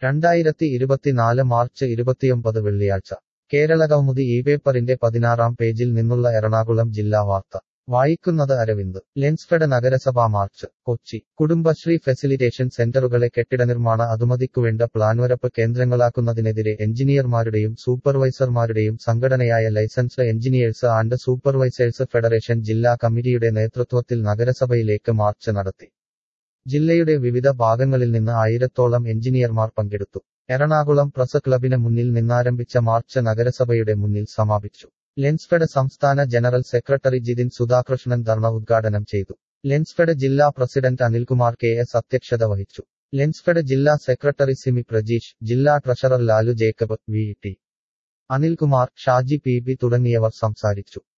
രണ്ടായിരത്തി ഇരുപത്തിനാല് മാർച്ച് ഇരുപത്തിയൊമ്പത് വെള്ളിയാഴ്ച കേരളകൗമുദി ഈ പേപ്പറിന്റെ പതിനാറാം പേജിൽ നിന്നുള്ള എറണാകുളം ജില്ലാ വാർത്ത വായിക്കുന്നത് അരവിന്ദ് ലെൻസ്ഫെഡ് നഗരസഭാ മാർച്ച് കൊച്ചി കുടുംബശ്രീ ഫെസിലിറ്റേഷൻ സെന്ററുകളെ കെട്ടിടനിർമ്മാണ അനുമതിക്കുവേണ്ട പ്ലാൻവരപ്പ് കേന്ദ്രങ്ങളാക്കുന്നതിനെതിരെ എഞ്ചിനീയർമാരുടെയും സൂപ്പർവൈസർമാരുടെയും സംഘടനയായ licensed engineers and supervisors federation ജില്ലാ കമ്മിറ്റിയുടെ നേതൃത്വത്തിൽ നഗരസഭയിലേക്ക് മാർച്ച് നടത്തി ജില്ലയുടെ വിവിധ ഭാഗങ്ങളിൽ നിന്ന് ആയിരത്തോളം എഞ്ചിനീയർമാർ പങ്കെടുത്തു എറണാകുളം പ്രസ് ക്ലബിന് മുന്നിൽ നിന്നാരംഭിച്ച മാർച്ച് നഗരസഭയുടെ മുന്നിൽ സമാപിച്ചു ലെൻസ്ഫെഡ് സംസ്ഥാന ജനറൽ സെക്രട്ടറി ജിതിൻ സുധാകൃഷ്ണൻ ധർണ ഉദ്ഘാടനം ചെയ്തു ലെൻസ്ഫെഡ് ജില്ലാ പ്രസിഡന്റ് അനിൽകുമാർ കെ എസ് അധ്യക്ഷത വഹിച്ചു ലെൻസ്ഫെഡ് ജില്ലാ സെക്രട്ടറി സിമി പ്രജീഷ് ജില്ലാ treasurer Lalu Jacob V T Anilkumar Shaji P B തുടങ്ങിയവർ സംസാരിച്ചു